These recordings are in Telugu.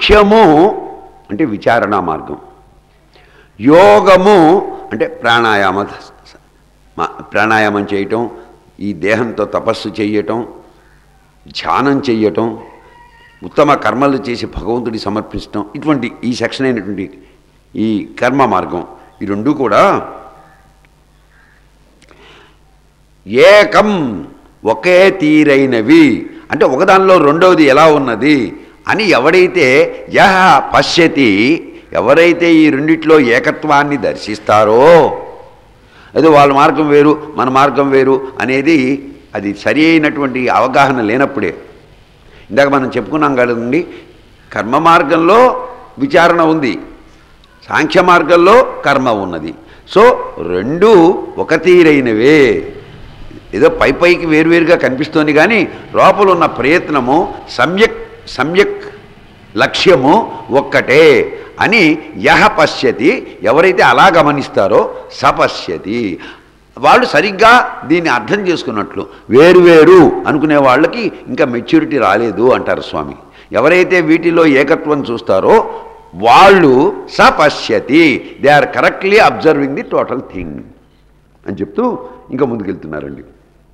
సాంఖ్యము అంటే విచారణ మార్గం యోగము అంటే ప్రాణాయామ మా- ప్రాణాయామం చేయటం ఈ దేహంతో తపస్సు చేయటం ధ్యానం చెయ్యటం ఉత్తమ కర్మలు చేసి భగవంతుడి సమర్పించటం ఇటువంటి ఈ సెక్షన్ అయినటువంటి ఈ కర్మ మార్గం ఈ రెండు కూడా ఏకం ఒకే తీరైనవి అంటే ఒకదానిలో రెండవది ఎలా ఉన్నది అని ఎవడైతే యహ పశ్యతి ఎవరైతే ఈ రెండిట్లో ఏకత్వాన్ని దర్శిస్తారో అది వాళ్ళ మార్గం వేరు మన మార్గం వేరు అనేది అది సరి అయినటువంటి అవగాహన లేనప్పుడే ఇందాక మనం చెప్పుకున్నాం కదండి కర్మ మార్గంలో విచారణ ఉంది సాంఖ్య మార్గంలో కర్మ ఉన్నది సో రెండు ఒక తీరైనవే ఏదో పై పైకి వేరువేరుగా కనిపిస్తోంది కానీ లోపల ఉన్న ప్రయత్నము సమ్యక్ సమ్యక్ లక్ష్యము ఒక్కటే అని యహ పశ్యతి ఎవరైతే అలా గమనిస్తారో సపశ్యతి వాళ్ళు సరిగ్గా దీన్ని అర్థం చేసుకున్నట్లు వేరువేరు అనుకునే వాళ్ళకి ఇంకా మెచ్యూరిటీ రాలేదు అంటారు స్వామి ఎవరైతే వీటిలో ఏకత్వం చూస్తారో వాళ్ళు సపశ్యతి they are correctly observing the total thing అని చెప్తూ ఇంకా ముందుకెళ్తున్నారండి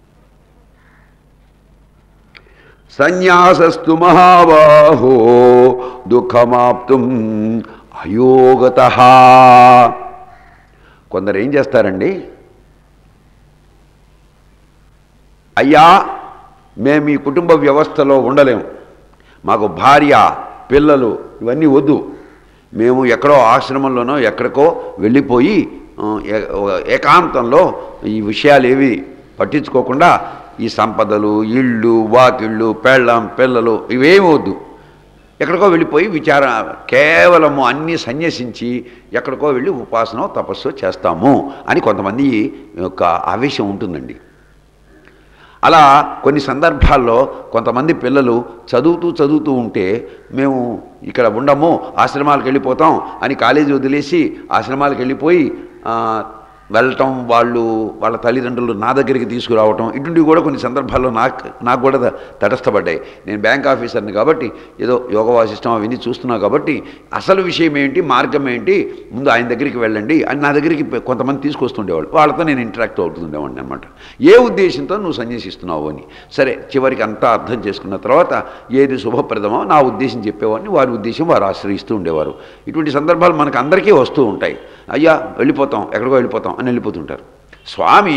సన్యాసస్తు మహాబాహో దుఃఖమాప్తుం అయోగత కొందరు ఏం చేస్తారండి అయ్యా మేము ఈ కుటుంబ వ్యవస్థలో ఉండలేము మాకు భార్య పిల్లలు ఇవన్నీ వద్దు మేము ఎక్కడో ఆశ్రమంలోనో ఎక్కడికో వెళ్ళిపోయి ఆ, ఏ- ఏకాంతంలో ఈ విషయాలు ఏవి పట్టించుకోకుండా ఈ సంపదలు ఇళ్ళు వాకిళ్ళు పెళ్ళం పిల్లలు ఇవేమి వద్దు ఎక్కడికో వెళ్ళిపోయి విచార కేవలము అన్నీ సన్యసించి ఎక్కడికో వెళ్ళి ఉపాసన తపస్సు చేస్తాము అని కొంతమంది యొక్క ఆవేశం ఉంటుందండి అలా కొన్ని సందర్భాల్లో కొంతమంది పిల్లలు చదువుతూ చదువుతూ ఉంటే మేము ఇక్కడ ఉండము ఆశ్రమాలకు వెళ్ళిపోతాం అని కాలేజీ వదిలేసి ఆశ్రమాలకు వెళ్ళిపోయి ఆ, వెళ్ళటం వాళ్ళు వాళ్ళ తల్లిదండ్రులు నా దగ్గరికి తీసుకురావటం ఇటువంటివి కూడా కొన్ని సందర్భాల్లో నాకు నాకు కూడా త- తటస్థపడ్డాయి నేను బ్యాంక్ ఆఫీసర్ని కాబట్టి ఏదో యోగ వాసిష్టం అవన్నీ చూస్తున్నా కాబట్టి అసలు విషయం ఏంటి మార్గం ఏంటి ముందు ఆయన దగ్గరికి వెళ్ళండి అని నా దగ్గరికి పె- కొంతమంది తీసుకొస్తుండేవాళ్ళు వాళ్ళతో నేను ఇంటరాక్ట్ అవుతుండేవాడిని అనమాట ఏ ఉద్దేశంతో నువ్వు సన్యసిస్తున్నావు అని సరే చివరికి అంతా అర్థం చేసుకున్న తర్వాత ఏది శుభప్రదమో నా ఉద్దేశం చెప్పేవాడిని వారి ఉద్దేశం వారు ఆశ్రయిస్తూ ఉండేవారు ఇటువంటి సందర్భాలు మనకు అందరికీ వస్తూ ఉంటాయి అయ్యా వెళ్ళిపోతాం ఎక్కడికో వెళ్ళిపోతాం అని వెళ్ళిపోతుంటారు స్వామి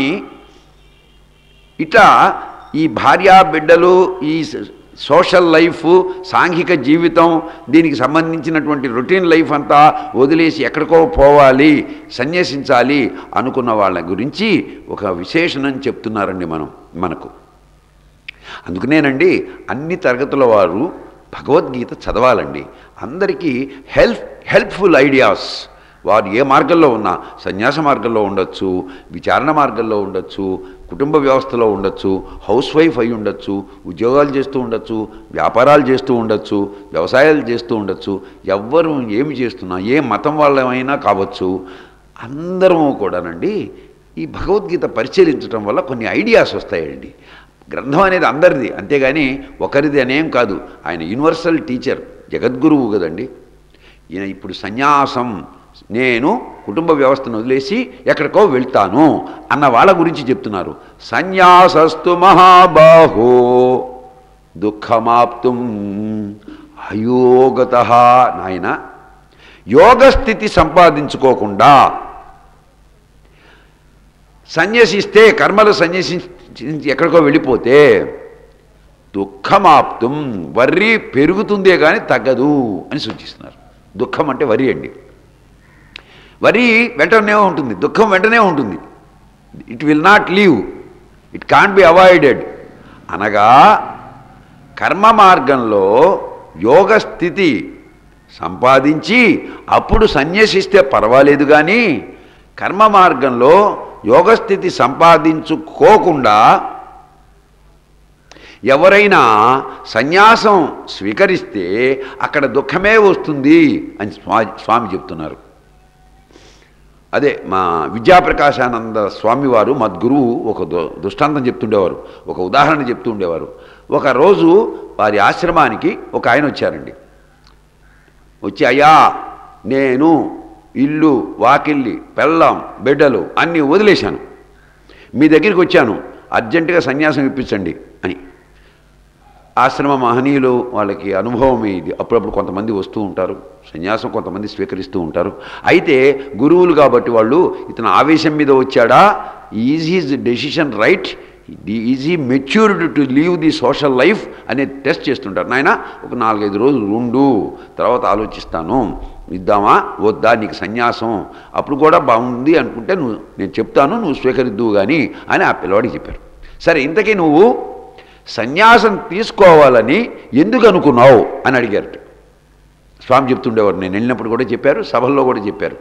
ఇట్లా ఈ భార్యా బిడ్డలు ఈ స- సోషల్ లైఫ్ సాంఘిక జీవితం దీనికి సంబంధించినటువంటి రొటీన్ లైఫ్ అంతా వదిలేసి ఎక్కడికో పోవాలి సన్యసించాలి అనుకున్న వాళ్ళ గురించి ఒక విశేషణం చెప్తున్నారండి మనం మనకు అందుకనేనండి అన్ని తరగతుల వారు భగవద్గీత చదవాలండి అందరికీ హెల్ప్ హెల్ప్ఫుల్ ఐడియాస్ వారు ఏ మార్గంలో ఉన్నా సన్యాస మార్గంలో ఉండొచ్చు విచారణ మార్గంలో ఉండొచ్చు కుటుంబ వ్యవస్థలో ఉండొచ్చు హౌస్ వైఫ్ అయి ఉండొచ్చు ఉద్యోగాలు చేస్తూ ఉండొచ్చు వ్యాపారాలు చేస్తూ ఉండొచ్చు వ్యవసాయాలు చేస్తూ ఉండొచ్చు ఎవ్వరు ఏమి చేస్తున్నా ఏ మతం వాళ్ళమైనా కావచ్చు అందరము కూడానండి ఈ భగవద్గీత పరిశీలించడం వల్ల కొన్ని ఐడియాస్ వస్తాయండి గ్రంథం అనేది అందరిది అంతేగాని ఒకరిది అనేం కాదు ఆయన యూనివర్సల్ టీచర్ జగద్గురువు కదండి ఈయన ఇప్పుడు సన్యాసం నేను కుటుంబ వ్యవస్థను వదిలేసి ఎక్కడికో వెళ్తాను అన్న వాళ్ళ గురించి చెప్తున్నారు సన్యాసస్తు మహాబాహో దుఃఖమాప్తుం అయోగత నాయన యోగస్థితి సంపాదించుకోకుండా సన్యసిస్తే కర్మలు సన్యసించి ఎక్కడికో వెళ్ళిపోతే దుఃఖమాప్తం వర్రి పెరుగుతుందే కానీ తగ్గదు అని సూచిస్తున్నారు దుఃఖం అంటే వరి అండి వరి వెంటనే ఉంటుంది దుఃఖం వెంటనే ఉంటుంది it will not leave it can't be avoided అనగా కర్మ మార్గంలో యోగ స్థితి సంపాదించి అప్పుడు సన్యసిస్తే పర్వాలేదు కానీ కర్మ మార్గంలో యోగస్థితి సంపాదించుకోకుండా ఎవరైనా సన్యాసం స్వీకరిస్తే అక్కడ దుఃఖమే వస్తుంది అని స్వా స్వామి చెప్తున్నారు అదే మా విద్యాప్రకాశానంద స్వామివారు మద్గురువు ఒక దు- దృష్టాంతం చెప్తుండేవారు ఒక ఉదాహరణ చెప్తూ ఉండేవారు ఒక రోజు వారి ఆశ్రమానికి ఒక ఆయన వచ్చారండి వచ్చి అయ్యా నేను ఇల్లు వాకిల్లి పెళ్ళాం బిడ్డలు అన్నీ వదిలేశాను మీ దగ్గరికి వచ్చాను అర్జెంటుగా సన్యాసం ఇప్పించండి అని ఆశ్రమ మహనీయులు వాళ్ళకి అనుభవమే ఇది అప్పుడప్పుడు కొంతమంది వస్తూ ఉంటారు సన్యాసం కొంతమంది స్వీకరిస్తూ ఉంటారు అయితే గురువులు కాబట్టి వాళ్ళు ఇతను ఆవేశం మీద వచ్చాడా is his decision right is he matured to leave the social life అనే టెస్ట్ చేస్తుంటారు నాయన ఒక నాలుగైదు రోజులు ఉండు తర్వాత ఆలోచిస్తాను ఇద్దామా వద్దా నీకు సన్యాసం అప్పుడు కూడా బాగుంది అనుకుంటే నువ్వు నేను చెప్తాను నువ్వు స్వీకరిద్దువు కానీ అని ఆ పిల్లవాడికి చెప్పారు సరే ఇంతకీ నువ్వు సన్యాసం తీసుకోవాలని ఎందుకు అనుకున్నావు అని అడిగారు స్వామి చెప్తుండేవారు నేను వెళ్ళినప్పుడు కూడా చెప్పారు సభల్లో కూడా చెప్పారు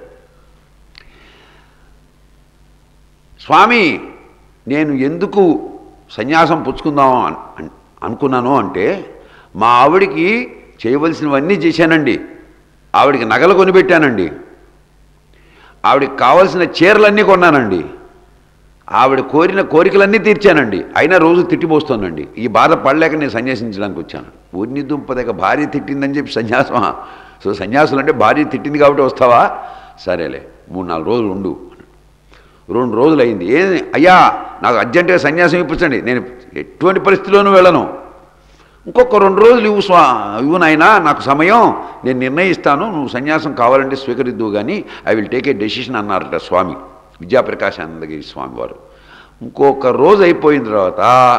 స్వామి నేను ఎందుకు సన్యాసం పుచ్చుకుందాం అన్- అన్- అనుకున్నాను అంటే మా ఆవిడికి చేయవలసినవన్నీ చేశానండి ఆవిడికి నగలు కొనిపెట్టానండి ఆవిడకి కావలసిన చీరలన్నీ కొన్నానండి ఆవిడ కోరిన కోరికలన్నీ తీర్చానండి అయినా రోజు తిట్టిపోస్తోందండి ఈ బాధ పడలేక నేను సన్యాసించడానికి వచ్చాను ఊరిని దుంపదక భార్య తిట్టిందని చెప్పి సన్యాసమా సో సన్యాసులు అంటే భార్య తిట్టింది కాబట్టి వస్తావా సరేలే మూడు నాలుగు రోజులు ఉండు రెండు రోజులు అయింది ఏ అయ్యా నాకు అర్జెంటుగా సన్యాసం ఇప్పించండి నేను ఎటువంటి పరిస్థితిలోనూ వెళ్ళను ఇంకొక రెండు రోజులు ఇవ్వు స్వా ఇవ్వు నాయనా నాకు సమయం నేను నిర్ణయిస్తాను నువ్వు సన్యాసం కావాలంటే స్వీకరిద్దు కానీ I will take a decision అన్నారట స్వామి విద్యాప్రకాశానందగిరి స్వామి వారు ఇంకొక రోజు అయిపోయిన తర్వాత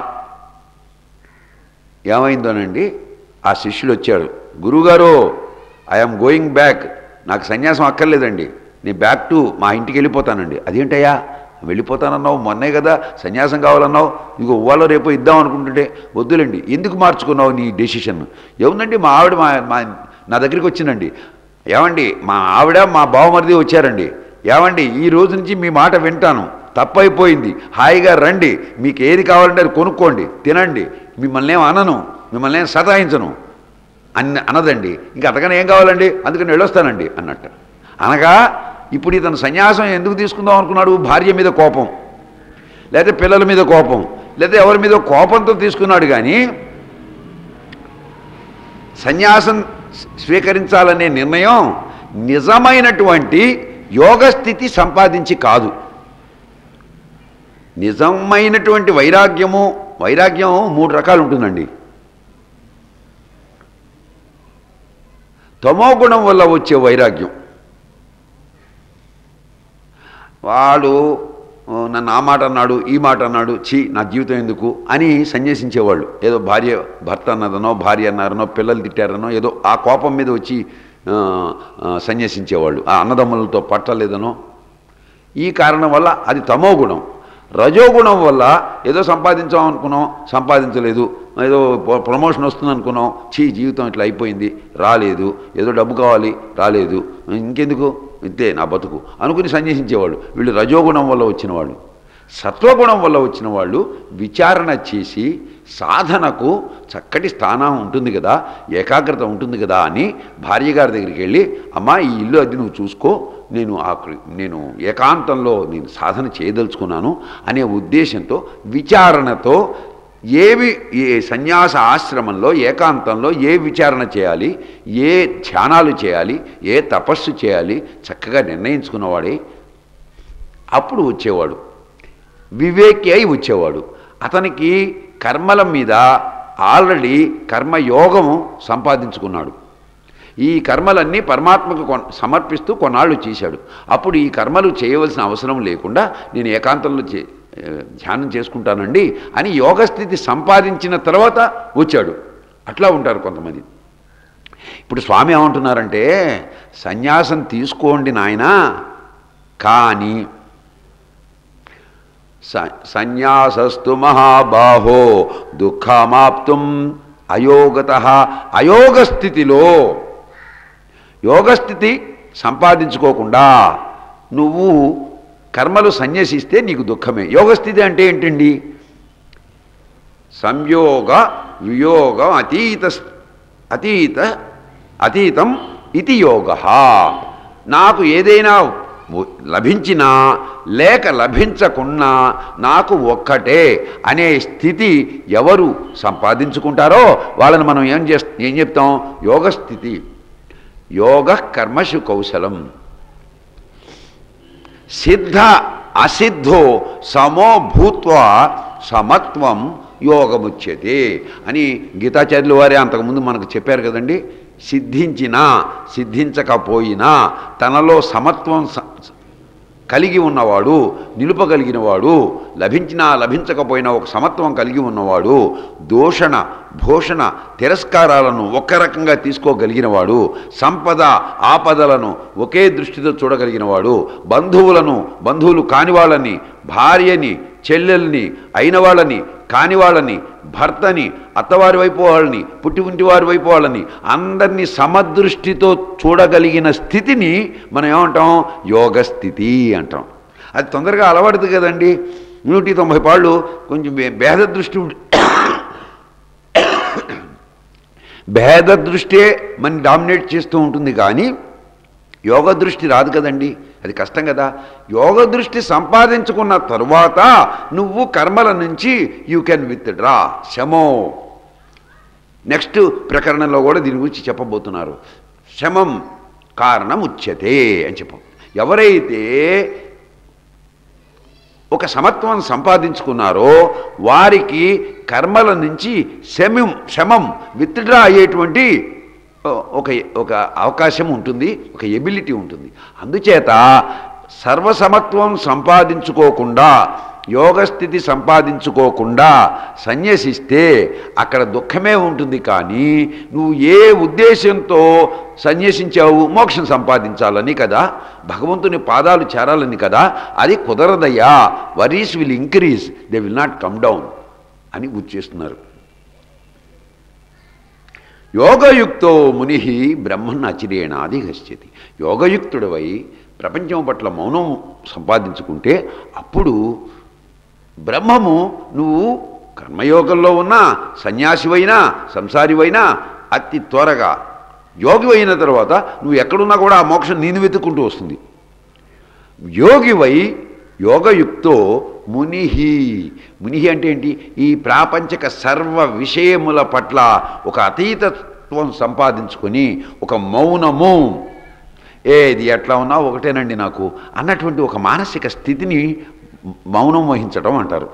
ఏమైందోనండి ఆ శిష్యుడు వచ్చాడు గురువుగారు ఐఎమ్ గోయింగ్ బ్యాక్ నాకు సన్యాసం అక్కర్లేదండి నేను బ్యాక్ టు మా ఇంటికి వెళ్ళిపోతానండి అదేంటయ్యా వెళ్ళిపోతానన్నావు మొన్నే కదా సన్యాసం కావాలన్నావు ఇగో ఇవాళ రేపు ఇద్దాం అనుకుంటుంటే వద్దులేండి ఎందుకు మార్చుకున్నావు నీ డెసిషన్ ఏముందండి మా ఆవిడ మా మా నా దగ్గరికి వచ్చిందండి ఏమండి మా ఆవిడ మా బావమరిది వచ్చారండి ఏమండి ఈ రోజు నుంచి మీ మాట వింటాను తప్పైపోయింది హాయిగా రండి మీకు ఏది కావాలంటే అది కొనుక్కోండి తినండి మిమ్మల్ని ఏం అనను మిమ్మల్ని ఏం సతాయించను అన్న అనదండి ఇంకా అంతకన్నా ఏం కావాలండి అందుకని వెళ్ళొస్తానండి అన్నట్టు అనగా ఇప్పుడు ఇతను సన్యాసం ఎందుకు తీసుకుందాం అనుకున్నాడు భార్య మీద కోపం లేకపోతే పిల్లల మీద కోపం లేదా ఎవరి మీద కోపంతో తీసుకున్నాడు కానీ సన్యాసం స్వీకరించాలనే నిర్ణయం నిజమైనటువంటి యోగస్థితి సంపాదించి కాదు నిజమైనటువంటి వైరాగ్యము వైరాగ్యం మూడు రకాలు ఉంటుందండి తమో గుణం వల్ల వచ్చే వైరాగ్యం వాడు "ఓ, నన్ను ఆ మాట అన్నాడు ఈ మాట అన్నాడు ఛీ నా జీవితం ఎందుకు అని సన్యసించేవాళ్ళు ఏదో భార్య భర్త అన్నదనో భార్య అన్నారనో పిల్లలు తిట్టారనో ఏదో ఆ కోపం మీద వచ్చి ఆ, ఆ, సన్యసించేవాళ్ళు ఆ అన్నదమ్ములతో పట్టలేదనో ఈ కారణం వల్ల అది తమో గుణం రజోగుణం వల్ల ఏదో సంపాదించాం అనుకున్నాం సంపాదించలేదు ఏదో ప్రో- ప్రమోషన్ వస్తుంది అనుకున్నాం చీ జీవితం ఇట్లా అయిపోయింది రాలేదు ఏదో డబ్బు కావాలి రాలేదు ఇంకెందుకు ఇంతే నా బతుకు అనుకుని సన్యసించేవాళ్ళు వీళ్ళు రజోగుణం వల్ల వచ్చిన వాళ్ళు సత్వగుణం వల్ల వచ్చిన వాళ్ళు విచారణ చేసి సాధనకు చక్కటి స్థానం ఉంటుంది కదా ఏకాగ్రత ఉంటుంది కదా అని భార్య గారి దగ్గరికి వెళ్ళి అమ్మా ఈ ఇల్లు అది నువ్వు చూసుకో నేను ఆ నేను ఏకాంతంలో నేను సాధన చేయదలుచుకున్నాను అనే ఉద్దేశంతో విచారణతో ఏవి ఏ సన్యాస ఆశ్రమంలో ఏకాంతంలో ఏ విచారణ చేయాలి ఏ ధ్యానాలు చేయాలి ఏ తపస్సు చేయాలి చక్కగా నిర్ణయించుకున్నవాడే అప్పుడు వచ్చేవాడు వివేకి అయి వచ్చేవాడు అతనికి కర్మల మీద ఆల్రెడీ కర్మయోగము సంపాదించుకున్నాడు ఈ కర్మలన్నీ పరమాత్మకు కొన్ సమర్పిస్తూ కొన్నాళ్ళు చేశాడు అప్పుడు ఈ కర్మలు చేయవలసిన అవసరం లేకుండా నేను ఏకాంతంలో చే ఏ, ధ్యానం చేసుకుంటానండి అని యోగస్థితి సంపాదించిన తర్వాత వచ్చాడు అట్లా ఉంటారు కొంతమంది ఇప్పుడు స్వామి ఏమంటున్నారంటే సన్యాసం తీసుకోండి నాయనా కానీ స- సన్యాసస్తు మహాబాహో దుఃఖమాప్తుం అయోగత అయోగ స్థితిలో యోగస్థితి సంపాదించుకోకుండా నువ్వు కర్మలు సన్యసిస్తే నీకు దుఃఖమే యోగస్థితి అంటే ఏంటండి సంయోగ వియోగం అతీత అతీత అతీతం ఇది యోగ నాకు ఏదైనా వ- లభించినా లేక లభించకున్నా నాకు ఒక్కటే అనే స్థితి ఎవరు సంపాదించుకుంటారో వాళ్ళని మనం ఏం చేస్ ఏం చెప్తాం యోగస్థితి యోగ కర్మషు కౌశలం సిద్ధ అసిద్ధో సమో భూత్వా సమత్వం యోగముచ్యతే అని గీతాచార్యులు వారే అంతకుముందు మనకు చెప్పారు కదండి సిద్ధించినా సిద్ధించకపోయినా తనలో సమత్వం స- కలిగి ఉన్నవాడు నిలుపగలిగినవాడు లభించినా లభించకపోయినా ఒక సమత్వం కలిగి ఉన్నవాడు దూషణ భూషణ తిరస్కారాలను ఒక్క రకంగా తీసుకోగలిగినవాడు సంపద ఆపదలను ఒకే దృష్టితో చూడగలిగినవాడు బంధువులను బంధువులు కాని వాళ్ళని భార్యని చెల్లెల్ని అయిన వాళ్ళని కాని వాళ్ళని భర్తని అత్తవారి వైపు వాళ్ళని పుట్టి ఉంటి వారి వైపు వాళ్ళని అందరినీ సమదృష్టితో చూడగలిగిన స్థితిని మనం ఏమంటాం యోగ స్థితి అంటాం అది తొందరగా అలవాడుతుంది కదండి నూటి తొంభై పాళ్ళు కొంచెం భే- భేద దృష్టి ఉండి భేద దృష్టే మన డామినేట్ చేస్తూ ఉంటుంది కానీ యోగ దృష్టి రాదు కదండి అది కష్టం కదా యోగ దృష్టి సంపాదించుకున్న తరువాత నువ్వు కర్మల నుంచి యూ కెన్ విత్ డ్రా శమో నెక్స్ట్ ప్రకరణంలో కూడా దీని గురించి చెప్పబోతున్నారు శమం కారణం ఉచ్యతే అని చెప్పం ఎవరైతే ఒక సమత్వం సంపాదించుకున్నారో వారికి కర్మల నుంచి శమం శమం విత్డ్రా అయ్యేటువంటి ఒక ఒక అవకాశం ఉంటుంది ఒక ఎబిలిటీ ఉంటుంది అందుచేత సర్వసమత్వం సంపాదించుకోకుండా యోగస్థితి సంపాదించుకోకుండా సన్యసిస్తే అక్కడ దుఃఖమే ఉంటుంది కానీ నువ్వు ఏ ఉద్దేశంతో సన్యసించావు మోక్షం సంపాదించాలని కదా భగవంతుని పాదాలు చేరాలని కదా అది కుదరదయ్యా worries will increase they will not come down అని గుర్తు చేస్తున్నారు యోగయుక్తో ముని బ్రహ్మన్ అచిరేణాది గచ్చతి యోగయుక్తుడవై ప్రపంచం పట్ల మౌనం సంపాదించుకుంటే అప్పుడు బ్రహ్మము నువ్వు కర్మయోగంలో ఉన్నా సన్యాసివైనా సంసారివైనా అతి త్వరగా యోగి అయిన తర్వాత నువ్వు ఎక్కడున్నా కూడా ఆ మోక్షం నేను వెతుక్కుంటూ వస్తుంది యోగివై యోగయుక్తో మునిహి మునిహి అంటే ఏంటి ఈ ప్రాపంచక సర్వ విషయముల పట్ల ఒక అతీతత్వం సంపాదించుకొని ఒక మౌనము ఏది ఎట్లా ఉన్నా ఒకటేనండి నాకు అన్నటువంటి ఒక మానసిక స్థితిని మౌనం వహించడం అంటారు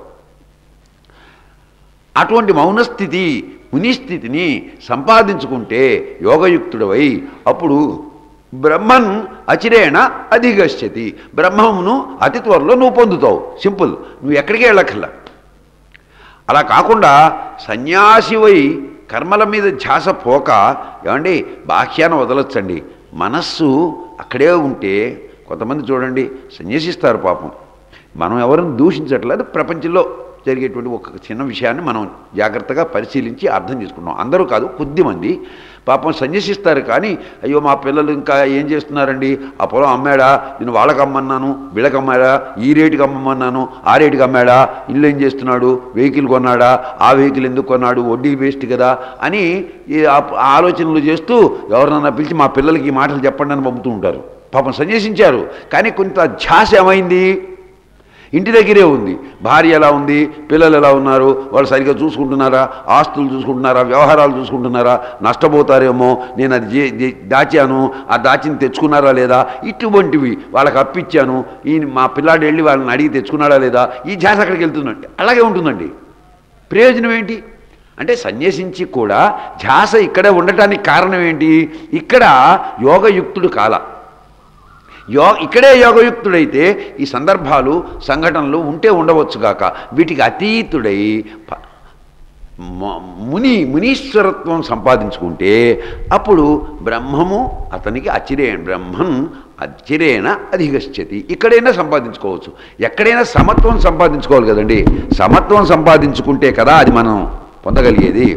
అటువంటి మౌనస్థితి మునిస్థితిని సంపాదించుకుంటే యోగయుక్తుడవై అప్పుడు బ్రహ్మన్ అచిరేణ అధిగచ్చతి బ్రహ్మమును అతి త్వరలో నువ్వు పొందుతావు సింపుల్ నువ్వు ఎక్కడికి వెళ్ళక్కర్లా అలా కాకుండా సన్యాసివై కర్మల మీద ధ్యాస పోక ఏమండి బాహ్యాన్ని వదలొచ్చండి మనస్సు అక్కడే ఉంటే కొంతమంది చూడండి సన్యసిస్తారు పాపం మనం ఎవరిని దూషించట్లేదు ప్రపంచంలో జరిగేటువంటి ఒక చిన్న విషయాన్ని మనం జాగ్రత్తగా పరిశీలించి అర్థం చేసుకున్నాం అందరూ కాదు కొద్దిమంది పాపం సన్యసిస్తారు కానీ అయ్యో మా పిల్లలు ఇంకా ఏం చేస్తున్నారండి ఆ పొలం అమ్మాడా నేను వాళ్ళకి అమ్మన్నాను వీళ్ళకి అమ్మాడా ఈ రేటుకి అమ్మమన్నాను ఆ రేటుకి అమ్మాడా ఇల్లు ఏం చేస్తున్నాడు వెహికల్ కొన్నాడా ఆ వెహికల్ ఎందుకు కొన్నాడు వడ్డీ వేస్ట్ కదా అని ఈ ఆ- ఆలోచనలు చేస్తూ ఎవరినన్నా పిలిచి మా పిల్లలకి ఈ మాటలు చెప్పండి అని పంపుతూ ఉంటారు పాపం సన్యసించారు కానీ కొంత ధ్యాస ఏమైంది ఇంటి దగ్గరే ఉంది భార్య ఎలా ఉంది పిల్లలు ఎలా ఉన్నారు వాళ్ళు సరిగ్గా చూసుకుంటున్నారా ఆస్తులు చూసుకుంటున్నారా వ్యవహారాలు చూసుకుంటున్నారా నష్టపోతారేమో నేను అది జే- జే- దాచాను ఆ దాచిని తెచ్చుకున్నారా లేదా ఇటువంటివి వాళ్ళకి అప్పిచ్చాను ఈ మా పిల్లాడు వెళ్ళి వాళ్ళని అడిగి తెచ్చుకున్నాడా లేదా ఈ ధ్యాస అక్కడికి వెళ్తుందండి అలాగే ఉంటుందండి ప్రయోజనం ఏంటి అంటే సన్యసించి కూడా ధ్యాస ఇక్కడే ఉండటానికి కారణం ఏంటి ఇక్కడ యోగయుక్తుడు కాల యో ఇక్కడే యోగయుక్తుడైతే ఈ సందర్భాలు సంఘటనలు ఉంటే ఉండవచ్చుగాక వీటికి అతీతుడై ప- మ- ముని మునీశ్వరత్వం సంపాదించుకుంటే అప్పుడు బ్రహ్మము అతనికి అచిరే బ్రహ్మం అచిరేణ అధిగచ్చతి ఇక్కడైనా సంపాదించుకోవచ్చు ఎక్కడైనా సమత్వం సంపాదించుకోవాలి కదండి సమత్వం సంపాదించుకుంటే కదా అది మనం పొందగలిగేది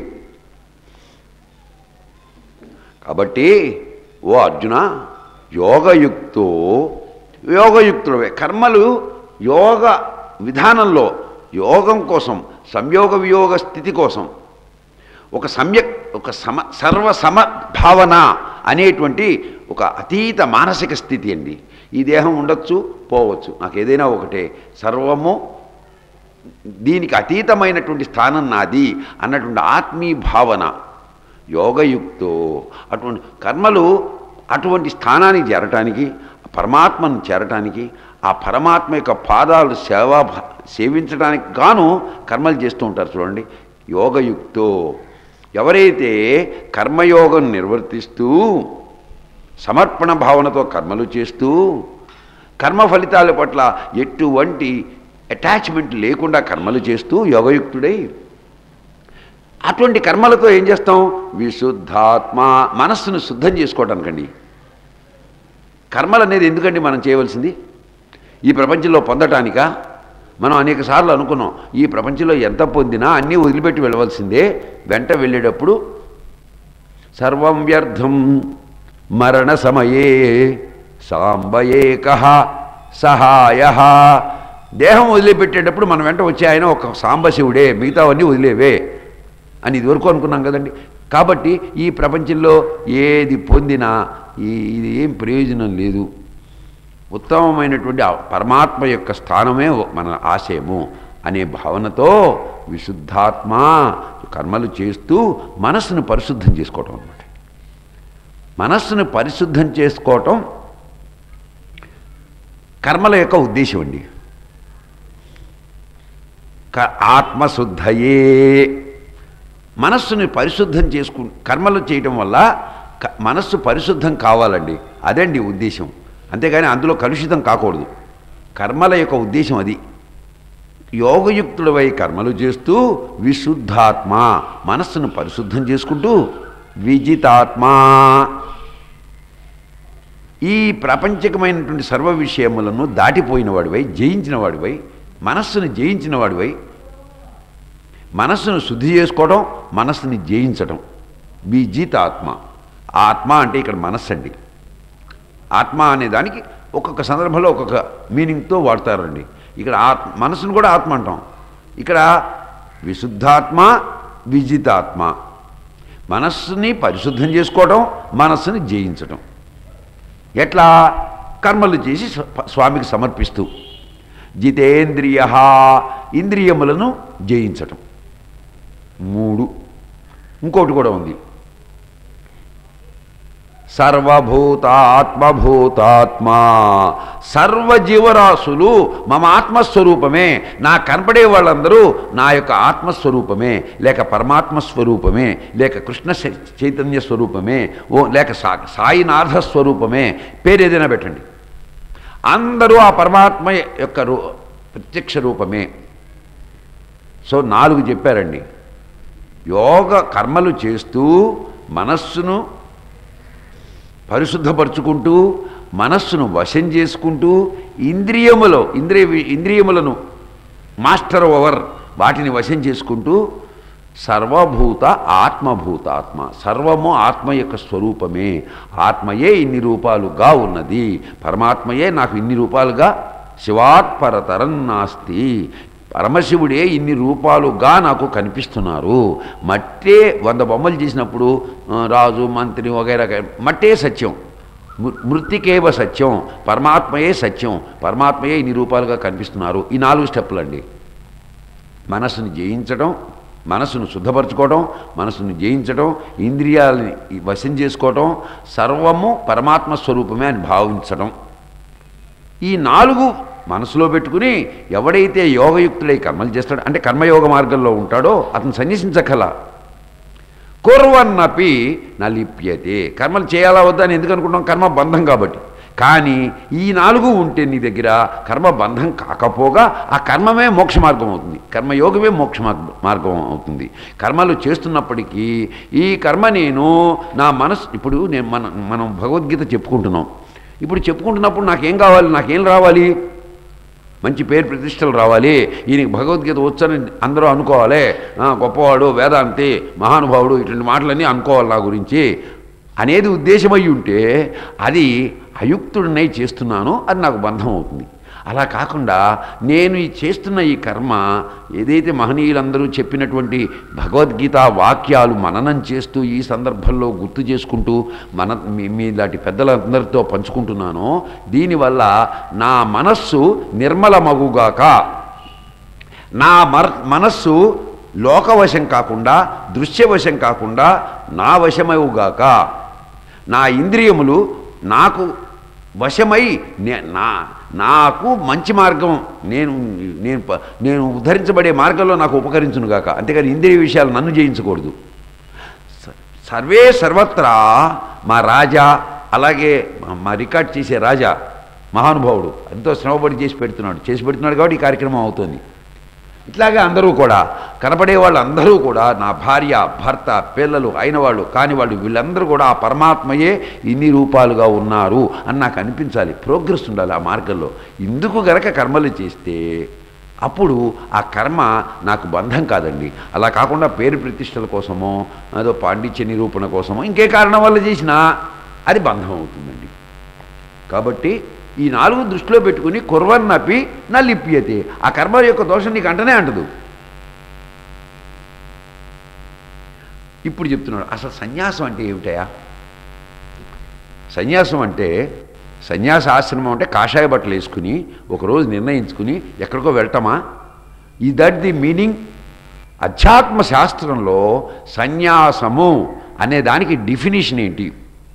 కాబట్టి ఓ అర్జున యోగయుక్తో యోగయుక్తుడవే కర్మలు యోగ విధానంలో యోగం కోసం సంయోగ వియోగ స్థితి కోసం ఒక సమ్యక్ ఒక సమ సర్వ సమభావన అనేటువంటి ఒక అతీత మానసిక స్థితి అండి ఈ దేహం ఉండొచ్చు పోవచ్చు నాకు ఏదైనా ఒకటే సర్వము దీనికి అతీతమైనటువంటి స్థానం నాది అన్నటువంటి ఆత్మీయ భావన యోగయుక్తో అటువంటి కర్మలు అటువంటి స్థానానికి చేరటానికి పరమాత్మను చేరటానికి ఆ పరమాత్మ యొక్క పాదాలు సేవా సేవించడానికి గాను కర్మలు చేస్తూ ఉంటారు చూడండి యోగయుక్తో ఎవరైతే కర్మయోగం నిర్వర్తిస్తూ సమర్పణ భావనతో కర్మలు చేస్తూ కర్మ ఫలితాల పట్ల ఎటువంటి అటాచ్మెంట్ లేకుండా కర్మలు చేస్తూ యోగయుక్తుడై అటువంటి కర్మలతో ఏం చేస్తాం విశుద్ధాత్మ మనస్సును శుద్ధం చేసుకోవటానికండి కర్మలు అనేది ఎందుకండి మనం చేయవలసింది ఈ ప్రపంచంలో పొందటానికా మనం అనేక సార్లు అనుకున్నాం ఈ ప్రపంచంలో ఎంత పొందినా అన్నీ వదిలిపెట్టి వెళ్ళవలసిందే వెంట వెళ్ళేటప్పుడు సర్వం వ్యర్థం మరణ సమయే సాంబయేక సహాయ దేహం వదిలిపెట్టేటప్పుడు మన వెంట వచ్చే ఆయన ఒక సాంబశివుడే మిగతావన్నీ వదిలేవే అని ఇదివరకు అనుకున్నాం కదండి కాబట్టి ఈ ప్రపంచంలో ఏది పొందినా ఈ ఇది ఏం ప్రయోజనం లేదు ఉత్తమమైనటువంటి ఆ పరమాత్మ యొక్క స్థానమే మన ఆశయము అనే భావనతో విశుద్ధాత్మ కర్మలు చేస్తూ మనస్సును పరిశుద్ధం చేసుకోవటం అన్నమాట మనస్సును పరిశుద్ధం చేసుకోవటం కర్మల యొక్క ఉద్దేశం అండి క- ఆత్మశుద్ధయే మనస్సుని పరిశుద్ధం చేసుకు కర్మలు చేయటం వల్ల క- మనస్సు పరిశుద్ధం కావాలండి అదండి ఉద్దేశం అంతేగాని అందులో కలుషితం కాకూడదు కర్మల యొక్క ఉద్దేశం అది యోగయుక్తుడవై కర్మలు చేస్తూ విశుద్ధాత్మ మనస్సును పరిశుద్ధం చేసుకుంటూ విజితాత్మ ఈ ప్రాపంచికమైనటువంటి సర్వ విషయములను దాటిపోయిన వాడివై జయించిన వాడివై మనస్సును జయించిన వాడివై మనస్సును శుద్ధి చేసుకోవడం మనస్సుని జయించడం విజిత ఆత్మ ఆత్మ అంటే ఇక్కడ మనస్సు అండి ఆత్మ అనే దానికి ఒక్కొక్క సందర్భంలో ఒక్కొక్క మీనింగ్తో వాడతారండి ఇక్కడ ఆత్మ మనసును కూడా ఆత్మ అంటాం ఇక్కడ విశుద్ధాత్మ విజితాత్మ మనస్సుని పరిశుద్ధం చేసుకోవడం మనస్సుని జయించడం ఎట్లా కర్మలు చేసి స్వ- స్వామికి సమర్పిస్తూ జితేంద్రియ ఇంద్రియములను జయించటం మూడు ఇంకోటి కూడా ఉంది సర్వభూతాత్మభూతాత్మ సర్వజీవరాశులు మమ ఆత్మస్వరూపమే నా కనపడే వాళ్ళందరూ నా యొక్క ఆత్మస్వరూపమే లేక పరమాత్మ స్వరూపమే లేక కృష్ణ చై- చైతన్య స్వరూపమే ఓ లేక సా సాయినాథ స్వరూపమే పేరు ఏదైనా పెట్టండి అందరూ ఆ పరమాత్మ యొక్క రూ ప్రత్యక్ష రూపమే సో నాలుగు చెప్పారండి యోగ కర్మలు చేస్తూ మనస్సును పరిశుద్ధపరుచుకుంటూ మనస్సును వశం చేసుకుంటూ ఇంద్రియములో ఇంద్రియ ఇంద్రియములను మాస్టర్ ఓవర్ వాటిని వశం చేసుకుంటూ సర్వభూత ఆత్మభూతాత్మ సర్వము ఆత్మ యొక్క స్వరూపమే ఆత్మయే ఇన్ని రూపాలుగా ఉన్నది పరమాత్మయే నాకు ఇన్ని రూపాలుగా శివాత్పరతరం నాస్తి పరమశివుడే ఇన్ని రూపాలుగా నాకు కనిపిస్తున్నారు మట్టే వంద బొమ్మలు చేసినప్పుడు ఆ, రాజు మంత్రి వగైరా మట్టే సత్యం మృ- మృతికేవ సత్యం పరమాత్మయే సత్యం పరమాత్మయే ఇన్ని రూపాలుగా కనిపిస్తున్నారు ఈ నాలుగు స్టెప్పులండి మనసుని జయించడం మనసును శుద్ధపరచుకోవడం మనసును జయించడం ఇంద్రియాలని వశం చేసుకోవడం సర్వము పరమాత్మ స్వరూపమే అని భావించడం ఈ నాలుగు మనసులో పెట్టుకుని ఎవడైతే యోగయుక్తుడై కర్మలు చేస్తాడో అంటే కర్మయోగ మార్గంలో ఉంటాడో అతను సన్యసించకల కుర్వన్నపి నలిప్యతే కర్మలు చేయాలా వద్దా అని ఎందుకు అనుకుంటాం కర్మ బంధం కాబట్టి కానీ ఈ నాలుగు ఉంటే నీ దగ్గర కర్మ బంధం కాకపోగా ఆ కర్మమే మోక్ష మార్గం అవుతుంది కర్మయోగమే మోక్ష మార్గ- మార్గం అవుతుంది కర్మలు చేస్తున్నప్పటికీ ఈ కర్మ నేను నా మనసు ఇప్పుడు నేను మన మనం భగవద్గీత చెప్పుకుంటున్నాం ఇప్పుడు చెప్పుకుంటున్నప్పుడు నాకేం కావాలి నాకేం రావాలి మంచి పేరు ప్రతిష్టలు రావాలి ఈయనకి భగవద్గీత వచ్చని అందరూ అనుకోవాలి ఆ, గొప్పవాడు వేదాంతి మహానుభావుడు ఇటువంటి మాటలన్నీ అనుకోవాలి నా గురించి అనేది ఉద్దేశమై ఉంటే అది అయుక్తుడినై చేస్తున్నాను అది నాకు బంధం అవుతుంది అలా కాకుండా నేను ఈ చేస్తున్న ఈ కర్మ ఏదైతే మహనీయులందరూ చెప్పినటువంటి భగవద్గీత వాక్యాలు మననం చేస్తూ ఈ సందర్భంలో గుర్తు చేసుకుంటూ మన మీ మీలాంటి పెద్దలందరితో పంచుకుంటున్నానో దీనివల్ల నా మనస్సు నిర్మలమగుగాక నా మర్ మనస్సు లోకవశం కాకుండా దృశ్యవశం కాకుండా నా వశమవుగాక నా ఇంద్రియములు నాకు వశమై నే నా నాకు మంచి మార్గం నేను నేను ప- నేను ఉద్ధరించబడే మార్గంలో నాకు ఉపకరించును గాక అంతేకాని ఇంద్రియ విషయాలు నన్ను జయించకూడదు స- సర్వే సర్వత్రా మా రాజా అలాగే మా- మా రికార్డ్ చేసే రాజా మహానుభావుడు ఎంతో శ్రమపడి చేసి పెడుతున్నాడు చేసి పెడుతున్నాడు కాబట్టి ఈ కార్యక్రమం అవుతుంది ఇట్లాగే అందరూ కూడా కనపడే వాళ్ళు అందరూ కూడా నా భార్య భర్త పిల్లలు అయిన వాళ్ళు కాని వాళ్ళు వీళ్ళందరూ కూడా ఆ పరమాత్మయే ఇన్ని రూపాలుగా ఉన్నారు అని నాకు అనిపించాలి ప్రోగ్రెస్ ఉండాలి ఆ మార్గంలో ఇందుకు గనక కర్మలు చేస్తే అప్పుడు ఆ కర్మ నాకు బంధం కాదండి అలా కాకుండా పేరు ప్రతిష్టల కోసమో ఏదో పాండిత్య నిరూపణ కోసమో ఇంకే కారణం వల్ల చేసినా అది బంధం అవుతుందండి కాబట్టి ఈ నాలుగు దృష్టిలో పెట్టుకుని కుర్వన్నపి నా లిప్యతే ఆ కర్మ యొక్క దోషం నీకు అంటనే అంటదు ఇప్పుడు చెప్తున్నాడు అసలు సన్యాసం అంటే ఏమిటయా సన్యాసం అంటే సన్యాస ఆశ్రమం అంటే కాషాయ బట్టలు వేసుకుని ఒకరోజు నిర్ణయించుకుని ఎక్కడికో వెళ్ళటమా ఈ దట్ ది మీనింగ్ అధ్యాత్మ శాస్త్రంలో సన్యాసము అనే దానికి డెఫినేషన్ ఏంటి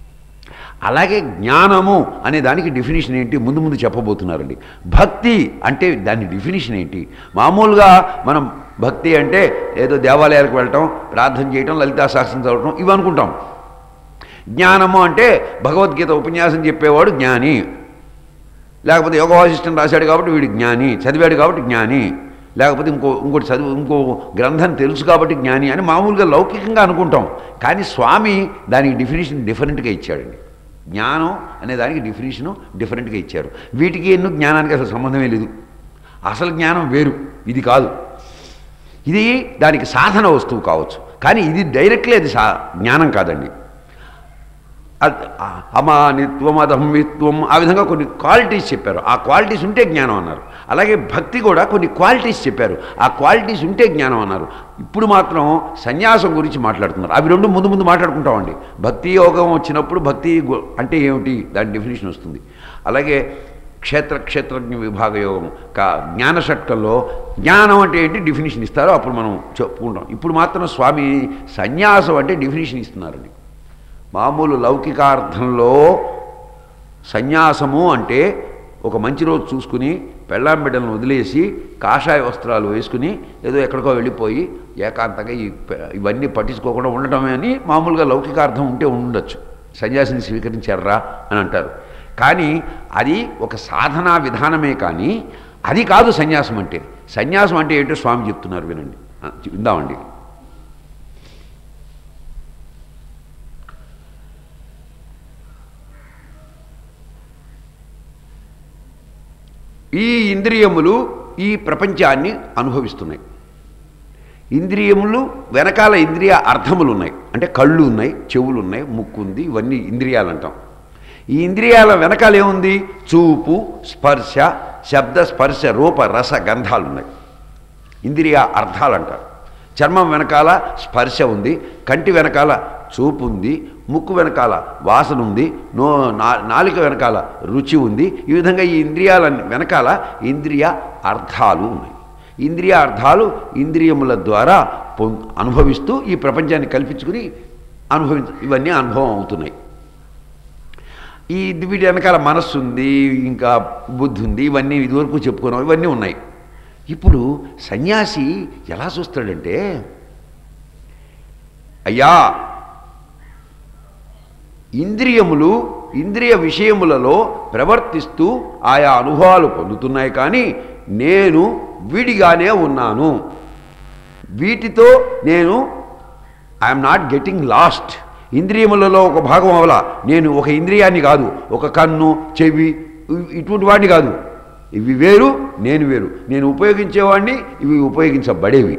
అలాగే జ్ఞానము అనే దానికి డెఫినేషన్ ఏంటి ముందు ముందు చెప్పబోతున్నారండి భక్తి అంటే దాని డెఫినేషన్ ఏంటి మామూలుగా మనం భక్తి అంటే ఏదో దేవాలయాలకు వెళ్ళటం ప్రార్థన చేయటం లలితా శాస్త్రం చదవటం ఇవి అనుకుంటాం జ్ఞానము అంటే భగవద్గీత ఉపన్యాసం చెప్పేవాడు జ్ఞాని లేకపోతే యోగ వాసిష్టం రాశాడు కాబట్టి వీడు జ్ఞాని చదివాడు కాబట్టి జ్ఞాని లేకపోతే ఇంకో ఇంకోటి చదువు ఇంకో గ్రంథం తెలుసు కాబట్టి జ్ఞాని అని మామూలుగా లౌకికంగా అనుకుంటాం కానీ స్వామి దానికి డెఫినేషన్ డిఫరెంట్గా ఇచ్చాడండి జ్ఞానం అనే దానికి డెఫినేషను డిఫరెంట్గా ఇచ్చారు వీటికి ఎన్నో జ్ఞానానికి అసలు సంబంధమే లేదు అసలు జ్ఞానం వేరు ఇది కాదు ఇది దానికి సాధన వస్తువు కావచ్చు కానీ ఇది డైరెక్ట్లీ అది సా జ్ఞానం కాదండి అద్- ఆ- అమానిత్వం అధమ్మిత్వం ఆ విధంగా కొన్ని క్వాలిటీస్ చెప్పారు ఆ క్వాలిటీస్ ఉంటే జ్ఞానం అన్నారు అలాగే భక్తి కూడా కొన్ని క్వాలిటీస్ చెప్పారు ఆ క్వాలిటీస్ ఉంటే జ్ఞానం అన్నారు ఇప్పుడు మాత్రం సన్యాసం గురించి మాట్లాడుతున్నారు అవి రెండు ముందు ముందు మాట్లాడుకుంటామండి భక్తి యోగం వచ్చినప్పుడు భక్తి గు- అంటే ఏమిటి దాని డెఫినేషన్ వస్తుంది అలాగే క్షేత్ర క్షేత్రజ్ఞ విభాగ యోగం కా జ్ఞానశక్తంలో జ్ఞానం అంటే ఏంటి డెఫినేషన్ ఇస్తారో అప్పుడు మనం చెప్పుకుంటాం ఇప్పుడు మాత్రం స్వామి సన్యాసం అంటే డెఫినేషన్ ఇస్తున్నారండి మామూలు లౌకికార్థంలో సన్యాసము అంటే ఒక మంచి రోజు చూసుకుని పెళ్ళాం బిడ్డలను వదిలేసి కాషాయ వస్త్రాలు వేసుకుని ఏదో ఎక్కడికో వెళ్ళిపోయి ఏకాంతంగా ఈ పె- ఇవన్నీ పట్టించుకోకుండా ఉండటమే అని మామూలుగా లౌకికార్థం ఉంటే ఉండొచ్చు సన్యాసిని స్వీకరించారా అని అంటారు కానీ అది ఒక సాధనా విధానమే కానీ అది కాదు సన్యాసం అంటే సన్యాసం అంటే ఏంటో స్వామి చెప్తున్నారు వినండి ఆ, విందామండి ఈ ఇంద్రియములు ఈ ప్రపంచాన్ని అనుభవిస్తున్నాయి ఇంద్రియములు వెనకాల ఇంద్రియ అర్థములు ఉన్నాయి అంటే కళ్ళు ఉన్నాయి చెవులు ఉన్నాయి ముక్కు ఉంది ఇవన్నీ ఇంద్రియాలు అంటాం ఈ ఇంద్రియాల వెనకాల ఏముంది చూపు స్పర్శ శబ్ద స్పర్శ రూప రస గంధాలు ఉన్నాయి ఇంద్రియ అర్థాలు అంటారు చర్మం వెనకాల స్పర్శ ఉంది కంటి వెనకాల చూపు ఉంది ముక్కు వెనకాల వాసన ఉంది నో నా- నాలుక వెనకాల రుచి ఉంది ఈ విధంగా ఈ ఇంద్రియాల వెనకాల ఇంద్రియ అర్థాలు ఉన్నాయి ఇంద్రియ అర్థాలు ఇంద్రియముల ద్వారా పొం- అనుభవిస్తూ ఈ ప్రపంచాన్ని కల్పించుకుని అనుభవించ ఇవన్నీ అనుభవం అవుతున్నాయి ఈ వీటి వెనకాల మనస్సు ఉంది ఇంకా బుద్ధి ఉంది ఇవన్నీ ఇదివరకు చెప్పుకున్నాం ఇవన్నీ ఉన్నాయి ఇప్పుడు సన్యాసి ఎలా చూస్తాడంటే అయ్యా ఇంద్రియములు ఇంద్రియ విషయములలో ప్రవర్తిస్తూ ఆయా అనుభవాలు పొందుతున్నాయి కానీ నేను విడిగానే ఉన్నాను వీటితో నేను ఐఎమ్ నాట్ గెటింగ్ లాస్ట్ ఇంద్రియములలో ఒక భాగం అవలా నేను ఒక ఇంద్రియాన్ని కాదు ఒక కన్ను చెవి ఇ- ఇటువంటి వాడిని కాదు ఇవి వేరు నేను వేరు నేను ఉపయోగించేవాడిని ఇవి ఉపయోగించబడేవి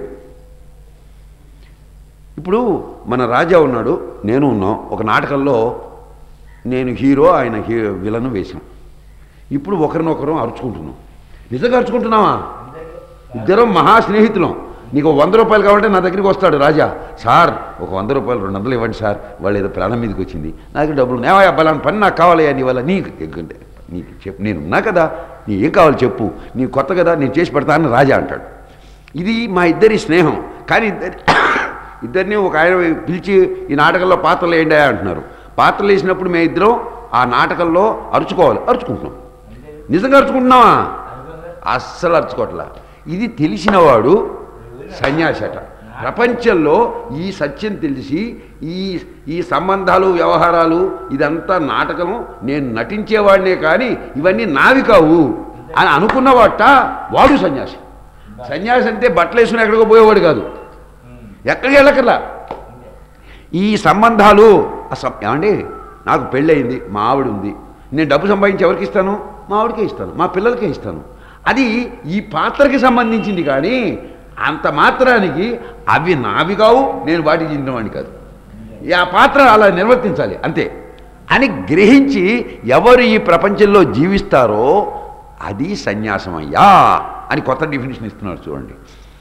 ఇప్పుడు మన రాజా ఉన్నాడు నేను ఉన్నాం ఒక నాటకంలో నేను హీరో ఆయన హీరో విలను వేశాం ఇప్పుడు ఒకరినొకరు అరుచుకుంటున్నాం నిజంగా అరుచుకుంటున్నావా ఇద్దరం మహా స్నేహితులం నీకు వంద రూపాయలు కావాలంటే నా దగ్గరికి వస్తాడు రాజా సార్ ఒక వంద రూపాయలు రెండు వందలు ఇవ్వండి సార్ వాళ్ళు ఏదో ప్రాణం మీదకి వచ్చింది నాకు డబ్బులు నేవా బలాన్ని పని నాకు కావాలయ్యా నీ వల్ల నీకు ఎగ్గంటే నీకు చెప్పు నేను ఉన్నా కదా నీ ఏం కావాలి చెప్పు నీ కొత్త కదా నేను చేసి పెడతానని రాజా అంటాడు ఇది మా ఇద్దరి స్నేహం కానీ ఇద్దరి ఇద్దరిని ఒక ఆయన పిలిచి ఈ నాటకంలో పాత్రలు వేయండి అంటున్నారు పాత్రలు వేసినప్పుడు మేము ఇద్దరం ఆ నాటకంలో అరుచుకోవాలి అరుచుకుంటున్నాం నిజంగా అరుచుకుంటున్నావా అస్సలు అరుచుకోవట్లా ఇది తెలిసినవాడు సన్యాసట ప్రపంచంలో ఈ సత్యం తెలిసి ఈ ఈ సంబంధాలు వ్యవహారాలు ఇదంతా నాటకం నేను నటించేవాడినే కానీ ఇవన్నీ నావి కావు అని అనుకున్నవాట వాడు సన్యాసి సన్యాసి అంటే బట్టలు వేసుకుని ఎక్కడికో పోయేవాడు కాదు ఎక్కడికి వెళ్ళకర్లా ఈ సంబంధాలు అసం ఏమండి నాకు పెళ్ళయింది మా ఆవిడ ఉంది నేను డబ్బు సంపాదించి ఎవరికి ఇస్తాను మా ఆవిడకే ఇస్తాను మా పిల్లలకే ఇస్తాను అది ఈ పాత్రకి సంబంధించింది కానీ అంత మాత్రానికి అవి నావి కావు నేను వాటికి చెందినవాడిని కాదు ఈ ఆ పాత్ర అలా నిర్వర్తించాలి అంతే అని గ్రహించి ఎవరు ఈ ప్రపంచంలో జీవిస్తారో అది సన్యాసమయ్యా అని కొత్త డెఫినేషన్ ఇస్తున్నారు చూడండి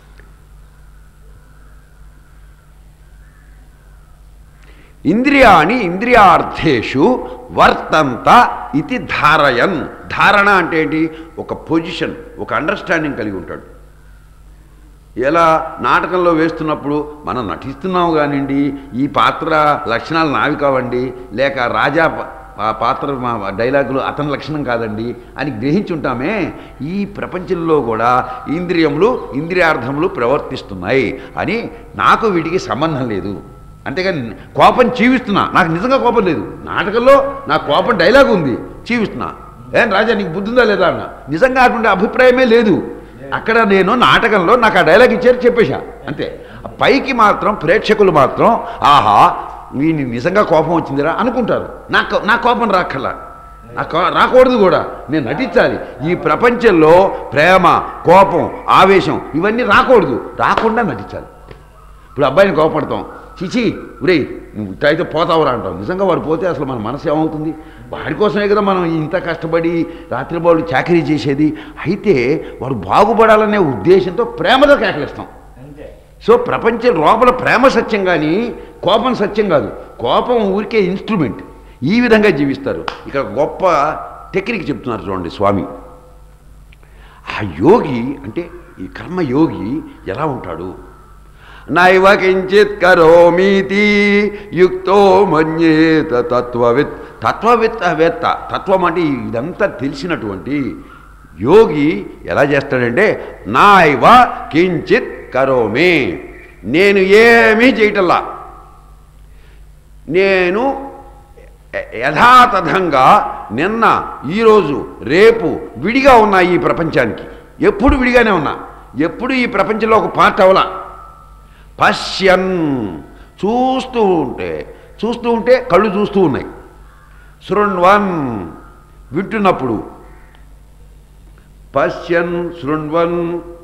ఇంద్రియాణి ఇంద్రియార్థేషు వర్తంత ఇది ధారయన్ ధారణ అంటే ఏంటి ఒక పొజిషన్ ఒక అండర్స్టాండింగ్ కలిగి ఉంటాడు ఎలా నాటకంలో వేస్తున్నప్పుడు మనం నటిస్తున్నాం కానివ్వండి ఈ పాత్ర లక్షణాలు నావి కావండి లేక రాజా ప- ఆ పాత్ర మా డైలాగులు అతని లక్షణం కాదండి అని గ్రహించి ఉంటామే ఈ ప్రపంచంలో కూడా ఇంద్రియములు ఇంద్రియార్థములు ప్రవర్తిస్తున్నాయి అని నాకు వీటికి సంబంధం లేదు అంతేగాని కోపం చీవిస్తున్నా నాకు నిజంగా కోపం లేదు నాటకంలో నా కోపం డైలాగ్ ఉంది చీవిస్తున్నా ఏం రాజా నీకు బుద్ధి ఉందా లేదా అన్న నిజంగా అటువంటి అభిప్రాయమే లేదు అక్కడ నేను నాటకంలో నాకు ఆ డైలాగ్ ఇచ్చారు చెప్పేశా అంతే పైకి మాత్రం ప్రేక్షకులు మాత్రం ఆహా వీని నిజంగా కోపం వచ్చిందిరా అనుకుంటారు నాకు నా కోపం రాక్కర్లా నాకు రాకూడదు కూడా నేను నటించాలి ఈ ప్రపంచంలో ప్రేమ కోపం ఆవేశం ఇవన్నీ రాకూడదు రాకుండా నటించాలి ఇప్పుడు అబ్బాయిని కోపడతాం చిచి ఉరేయ్ నువ్వు ఇట్లా అయితే పోతావురా అంటాం నిజంగా వాడు పోతే అసలు మన మనసు ఏమవుతుంది వాడి కోసమే కదా మనం ఇంత కష్టపడి రాత్రిబాడు చాకరీ చేసేది అయితే వాడు బాగుపడాలనే ఉద్దేశంతో ప్రేమతో కేకలిస్తాం సో ప్రపంచం లోపల ప్రేమ సత్యం కానీ కోపం సత్యం కాదు కోపం ఊరికే ఇన్స్ట్రుమెంట్ ఈ విధంగా జీవిస్తారు ఇక్కడ గొప్ప టెక్నిక్ చెప్తున్నారు చూడండి స్వామి ఆ యోగి అంటే ఈ కర్మయోగి ఎలా ఉంటాడు నైవ కించిత్ కరోమీతి యుక్తో మన్యేత తత్వవిత్ తత్వవిత్ వేత్త తత్వం అంటే ఇదంతా తెలిసినటువంటి యోగి ఎలా చేస్తాడంటే నాయవ కించిత్ కరోమి నేను ఏమీ చేయటల్లా నేను య- యథాతథంగా నిన్న ఈరోజు రేపు విడిగా ఉన్నా ఈ ప్రపంచానికి ఎప్పుడు విడిగానే ఉన్నా ఎప్పుడు ఈ ప్రపంచంలో ఒక పార్ట్ అవలా పశ్యన్ చూస్తూ ఉంటే చూస్తూ ఉంటే కళ్ళు చూస్తూ ఉన్నాయి శృణ్వన్ వింటున్నప్పుడు పశ్యన్ శృణ్వన్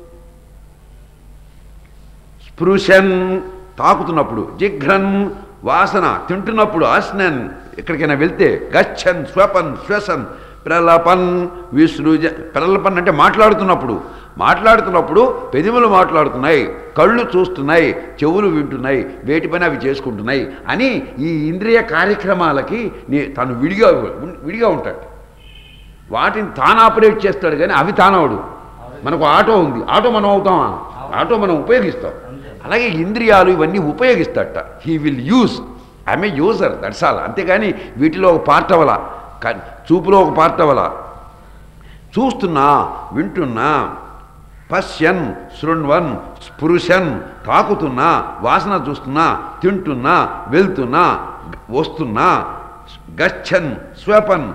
స్పృశన్ తాకుతున్నప్పుడు జిఘ్రన్ వాసన తింటున్నప్పుడు అస్నన్ ఎక్కడికైనా వెళ్తే గచ్చన్ స్వపన్ శ్వసన్ ప్రలపన్ విసృజ ప్రలపన్ అంటే మాట్లాడుతున్నప్పుడు మాట్లాడుతున్నప్పుడు పెదిములు మాట్లాడుతున్నాయి కళ్ళు చూస్తున్నాయి చెవులు వింటున్నాయి వేటిపైన అవి చేసుకుంటున్నాయి అని ఈ ఇంద్రియ కార్యక్రమాలకి నీ- తను విడిగా విడిగా ఉంటాడు వాటిని తాను ఆపరేట్ చేస్తాడు కానీ అవి తానవడు మనకు ఆటో ఉంది ఆటో మనం అవుతామా ఆటో మనం ఉపయోగిస్తాం అలాగే ఇంద్రియాలు ఇవన్నీ ఉపయోగిస్తాడట he will use I'm a user that's all అంతేగాని వీటిలో ఒక పార్ట్ అవ్వాల క- చూపులో ఒక పార్ట్ అవ్వాల చూస్తున్నా వింటున్నా పశ్యన్ శృణ్వన్ స్పృశన్ తాకుతున్నా వాసన చూస్తున్నా తింటున్నా వెళ్తున్నా వస్తున్నా గచ్చన్ స్వపన్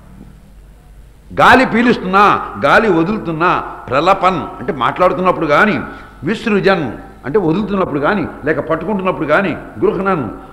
గాలి పీలుస్తున్నా గాలి వదులుతున్నా ప్రలపన్ అంటే మాట్లాడుతున్నప్పుడు కానీ విసృజన్ అంటే వదులుతున్నప్పుడు కానీ లేక పట్టుకుంటున్నప్పుడు కానీ గృహణన్